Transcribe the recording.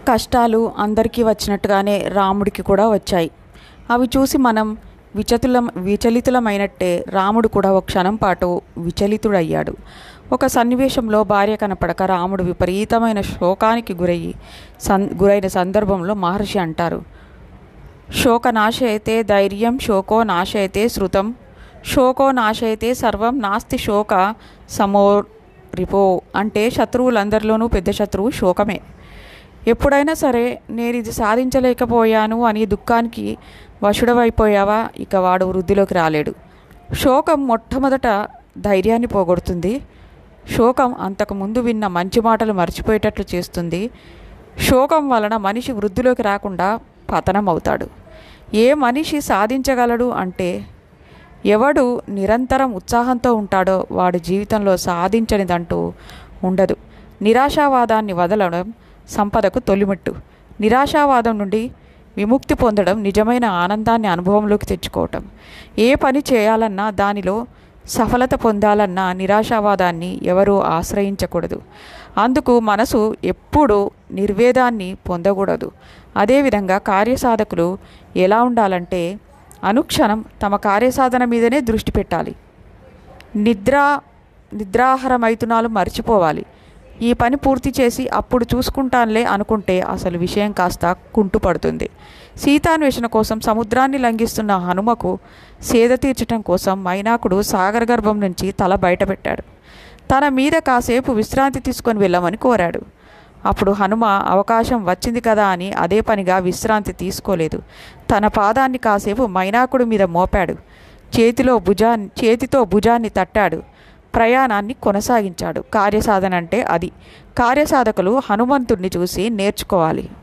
కష్టాలు అందరికీ వచ్చినట్టుగానే రాముడికి కూడా వచ్చాయి అవి చూసి మనం విచతుల విచలితులమైనట్టే రాముడు కూడా ఒక క్షణం పాటు విచలితుడయ్యాడు ఒక సన్నివేశంలో భార్య కనపడక రాముడు విపరీతమైన శోకానికి గురయ్యి సన్ గురైన సందర్భంలో మహర్షి అంటారు శోక నాశయతే ధైర్యం శోకో నాశయతే శృతం శోకో నాశయతే సర్వం నాస్తి శోక సమో రిపో అంటే శత్రువులందరిలోనూ పెద్ద శత్రువు శోకమే ఎప్పుడైనా సరే నేను ఇది సాధించలేకపోయాను అని దుఃఖానికి వశుడవైపోయావా ఇక వాడు వృద్ధిలోకి రాలేడు శోకం మొట్టమొదట ధైర్యాన్ని పోగొడుతుంది శోకం అంతకు ముందు విన్న మంచి మాటలు మర్చిపోయేటట్లు చేస్తుంది శోకం వలన మనిషి వృద్ధిలోకి రాకుండా పతనం అవుతాడు ఏ మనిషి సాధించగలడు అంటే ఎవడు నిరంతరం ఉత్సాహంతో ఉంటాడో వాడి జీవితంలో సాధించనిదంటూ ఉండదు నిరాశావాదాన్ని వదలడం సంపదకు తొలిమెట్టు నిరాశావాదం నుండి విముక్తి పొందడం నిజమైన ఆనందాన్ని అనుభవంలోకి తెచ్చుకోవటం ఏ పని చేయాలన్నా దానిలో సఫలత పొందాలన్నా నిరాశావాదాన్ని ఎవరూ ఆశ్రయించకూడదు అందుకు మనసు ఎప్పుడూ నిర్వేదాన్ని పొందకూడదు అదేవిధంగా కార్యసాధకులు ఎలా ఉండాలంటే అనుక్షణం తమ కార్యసాధన మీదనే దృష్టి పెట్టాలి నిద్ర నిద్రాహార మైథునాలు మర్చిపోవాలి ఈ పని పూర్తి చేసి అప్పుడు చూసుకుంటానులే అనుకుంటే అసలు విషయం కాస్త కుంటుపడుతుంది సీతాన్వేషణ కోసం సముద్రాన్ని లంఘిస్తున్న హనుమకు సేద తీర్చటం కోసం మైనాకుడు సాగర గర్భం నుంచి తల బయటపెట్టాడు తన మీద కాసేపు విశ్రాంతి తీసుకొని వెళ్ళమని కోరాడు అప్పుడు హనుమ అవకాశం వచ్చింది కదా అని అదే పనిగా విశ్రాంతి తీసుకోలేదు తన పాదాన్ని కాసేపు మైనాకుడి మీద మోపాడు చేతిలో భుజాన్ని చేతితో భుజాన్ని తట్టాడు ప్రయాణాన్ని కొనసాగించాడు కార్యసాధన అంటే అది కార్యసాధకులు హనుమంతుడిని చూసి నేర్చుకోవాలి